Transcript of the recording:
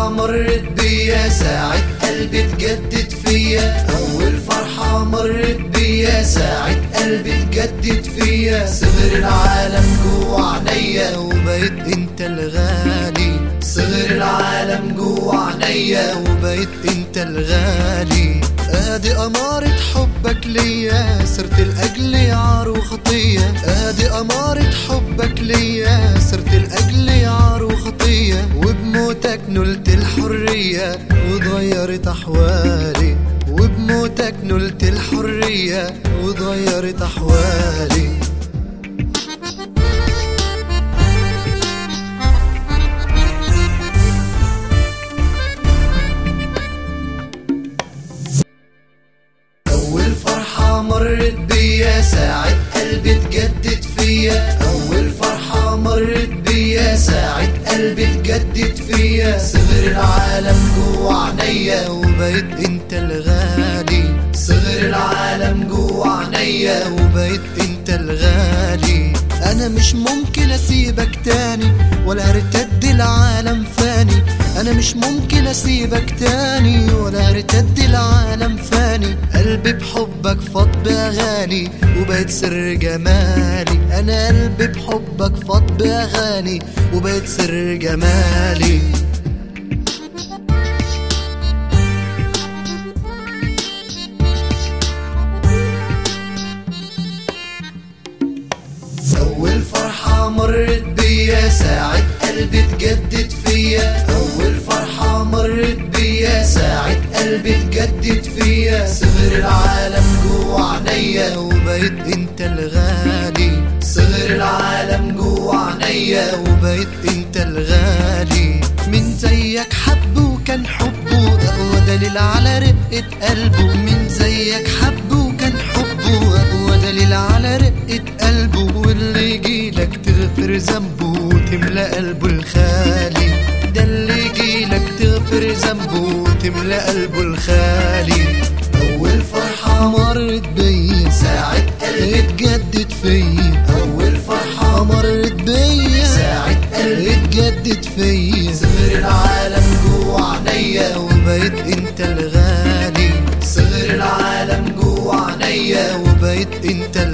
فرحة مرت بيا ساعة قلبي تجدد فيا أول فرحة مرت بيا ساعة قلبي تجدد فيا صغر العالم جوا عينيا وبقيت انت الغالي صغر العالم جوا عينيا وبقيت انت الغالي ادي امارة حبك ليا صرت الاجل عار وخطية ادي امارة حبك ليا صرت الاجل عار وخطية وبموتك نلت الحرية وضيرت احوالي وبموتك نلت الحرية وضيرت احوالي أول فرحة مرت بيا ساعة قلبي تجدد فيا أول فرحة مرت بيا ساعة قلبي تجدد فيا صغر العالم جوا عينيا وبقيت انت الغالي صغر العالم جوا عينيا وبقيت انت الغالي انا مش ممكن اسيبك تاني ولا ارتد العالم فاني انا مش ممكن اسيبك تاني ولا ارتد العالم فاني قلبي بحبك فاض باغاني وبقيت سر جمالي انا قلبي بحبك فاض باغاني وبقيت سر جمالي أول فرحة مرت بيا ساعة قلبي تجدد فيا أول فرحة مرت بيا ساعة قلبي تجدد فيا صغر العالم جوا عينيا وبقيت انت الغالي صغر العالم جوا عينيا وبقيت انت الغالي من زيك حب وكان حبه أقوى دليل على رقة قلبه من زيك حب وكان حبه أقوى دليل على رقة قلبه واللي يجيلك تغفر ذنبه وتملى قلبه الخالي ده اللي يجيلك تغفر ذنبه وتملى قلبه الخالي أول فرحة مرت بيا ساعة قلبي اتجدد فيا أول فرحة مرت بيا ساعة قلبي اتجدد فيا صغر العالم جوا عينيا وبقيت انت الغالي صغر العالم جوا عينيا وبقيت انت الغالي